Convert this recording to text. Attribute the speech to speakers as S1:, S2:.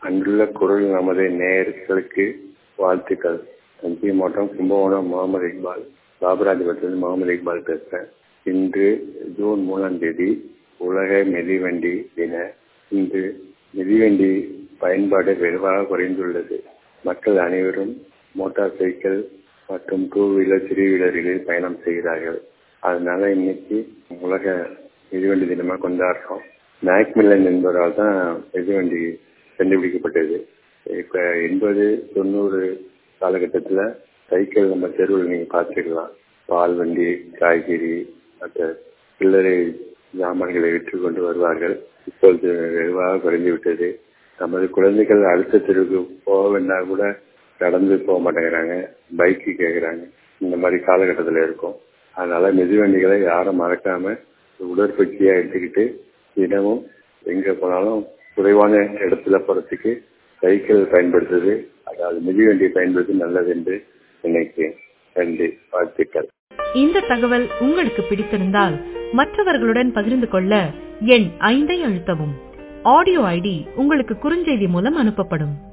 S1: அன்புள்ள குரல் நமது நேயர்களுக்கு வாழ்த்துக்கள் தஞ்சை மாவட்டம் கும்பகோணம் முகமது இக்பால் பாபராஜபுரத்திலிருந்து முகமது இக்பால் பேசுகிறேன் இன்று ஜூன் மூணாம் தேதி உலக மிதிவண்டி தின இன்று மிதிவண்டி பயன்பாடு வெகுவாக குறைந்துள்ளது மக்கள் அனைவரும் மோட்டார் சைக்கிள் மற்றும் டூ வீலர் த்ரீ வீலர்களில் பயணம் செய்கிறார்கள் அதனால இன்னைக்கு உலக மிதிவண்டி தினமாக கொண்டாடுறோம் மேக்மில்லன் என்பவரால் தான் மிதிவண்டி கண்டுபிடிக்கப்பட்டது இப்போ எண்பது தொண்ணூறு காலகட்டத்தில் சைக்கிள் நம்ம தெருவில் நீங்கள் பார்த்துக்கலாம் பால் வண்டி காய்கறி மற்ற சில்லறை சாமான்களை விற்று கொண்டு வருவார்கள் இப்பொழுது வெகுவாக குறைந்து விட்டது நமது குழந்தைகள் அடுத்த தெருவுக்கு போக வேண்டாம் கூட நடந்து போக மாட்டேங்கிறாங்க பைக்கு கேட்குறாங்க இந்த மாதிரி காலகட்டத்தில் இருக்கும் அதனால மிதிவண்டிகளை யாரும் மறக்காம உடற்பயிற்சியா எடுத்துக்கிட்டு தினமும் எங்க போனாலும் குறைவான இடத்துல போறதுக்கு சைக்கிள் பயன்படுத்துறது அதாவது மிதிவண்டியை பயன்படுத்தி நல்லது என்று நினைக்கிறேன் நன்றி வாழ்த்துக்கள்
S2: இந்த தகவல் உங்களுக்கு பிடித்திருந்தால் மற்றவர்களுடன் பகிர்ந்து கொள்ள எண் ஐந்தை அழுத்தவும் ஆடியோ ஐடி உங்களுக்கு குறுஞ்செய்தி மூலம் அனுப்பப்படும்